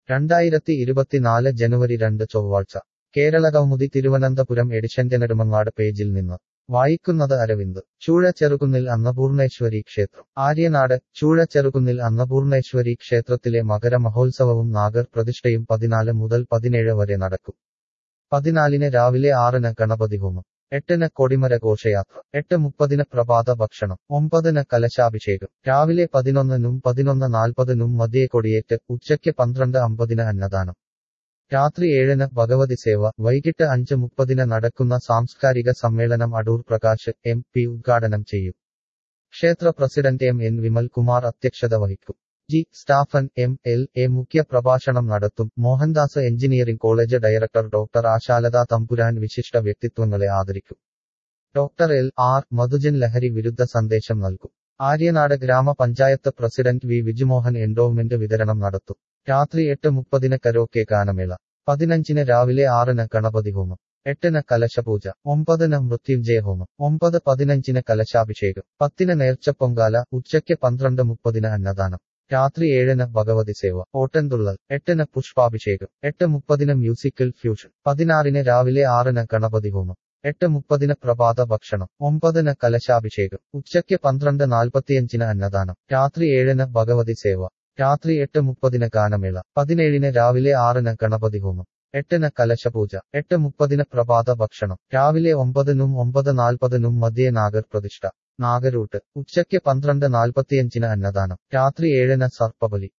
രണ്ടായിരത്തി ഇരുപത്തിനാല് ജനുവരി രണ്ട് ചൊവ്വാഴ്ച കേരളകൗമുദി തിരുവനന്തപുരം എഡിഷന്റെ നെടുമങ്ങാട് പേജിൽ നിന്ന് വായിക്കുന്നത് അരവിന്ദ് ചൂഴ ചെറുകുന്നിൽ അന്നപൂർണേശ്വരി ക്ഷേത്രം ആര്യനാട് ചൂഴ ചെറുകുന്നിൽ അന്നപൂർണേശ്വരി ക്ഷേത്രത്തിലെ മകര മഹോത്സവവും നാഗർ പ്രതിഷ്ഠയും പതിനാല് മുതൽ പതിനേഴ് വരെ നടക്കും പതിനാലിന് രാവിലെ ആറിന് ഗണപതി ഹോമം എട്ടിന് കൊടിമര ഘോഷയാത്ര എട്ട് മുപ്പതിന് പ്രഭാത ഭക്ഷണം ഒമ്പതിന് കലശാഭിഷേകം രാവിലെ പതിനൊന്നിനും പതിനൊന്ന് നാൽപ്പതിനും മധ്യേ കൊടിയേറ്റ് ഉച്ചയ്ക്ക് പന്ത്രണ്ട് അമ്പതിന് അന്നദാനം രാത്രി ഏഴിന് ഭഗവതി സേവ വൈകിട്ട് അഞ്ച് മുപ്പതിന് നടക്കുന്ന സാംസ്കാരിക സമ്മേളനം അടൂർ പ്രകാശ് എം പി ഉദ്ഘാടനം ചെയ്യും ക്ഷേത്ര president M N Vimal Kumar അധ്യക്ഷത വഹിക്കും G Stephen M L A മുഖ്യ പ്രഭാഷണം നടത്തും Mohandas engineering college director doctor Ashalatha Thampuran വിശിഷ്ട വ്യക്തിത്വങ്ങളെ ആദരിക്കും ഡോക്ടർ എൽ ആർ മധുജൻ ലഹരി വിരുദ്ധ സന്ദേശം നൽകും ആര്യനാട് ഗ്രാമപഞ്ചായത്ത് പ്രസിഡന്റ് വി വിജുമോഹൻ എൻഡോവ്മെന്റ് വിതരണം നടത്തും രാത്രി എട്ട് മുപ്പതിന് കരോക്കെ ഗാനമേള പതിനഞ്ചിന് രാവിലെ ആറിന് ഗണപതി ഹോമം എട്ടിന് കലശപൂജ ഒമ്പതിന് മൃത്യുഞ്ജയ ഹോമം ഒമ്പത് പതിനഞ്ചിന് കലശാഭിഷേകം പത്തിന് നേർച്ചപ്പൊങ്കാല ഉച്ചയ്ക്ക് പന്ത്രണ്ട് മുപ്പതിന് അന്നദാനം രാത്രി ഏഴിന് ഭഗവതി സേവ ഓട്ടൻതുള്ളൽ എട്ടിന് പുഷ്പാഭിഷേകം എട്ട് മുപ്പതിന് മ്യൂസിക്കൽ ഫ്യൂഷൻ പതിനാറിന് രാവിലെ ആറിന് ഗണപതി ഹോമം എട്ട് മുപ്പതിന് പ്രഭാത ഭക്ഷണം ഒമ്പതിന് കലശാഭിഷേകം ഉച്ചയ്ക്ക് പന്ത്രണ്ട് നാൽപ്പത്തിയഞ്ചിന് അന്നദാനം രാത്രി ഏഴിന് ഭഗവതി സേവ രാത്രി എട്ട് മുപ്പതിന് ഗാനമേള പതിനേഴിന് രാവിലെ ആറിന് ഗണപതി ഹോമം എട്ടിന് കലശപൂജ എട്ട് മുപ്പതിന് പ്രഭാത ഭക്ഷണം രാവിലെ ഒമ്പതിനും ഒമ്പത് നാൽപ്പതിനും മധ്യേ നാഗർ പ്രതിഷ്ഠ നാഗരൂട്ട് ഉച്ചയ്ക്ക് പന്ത്രണ്ട് നാൽപ്പത്തിയഞ്ചിന് അന്നദാനം രാത്രി ഏഴിന് സർപ്പബലി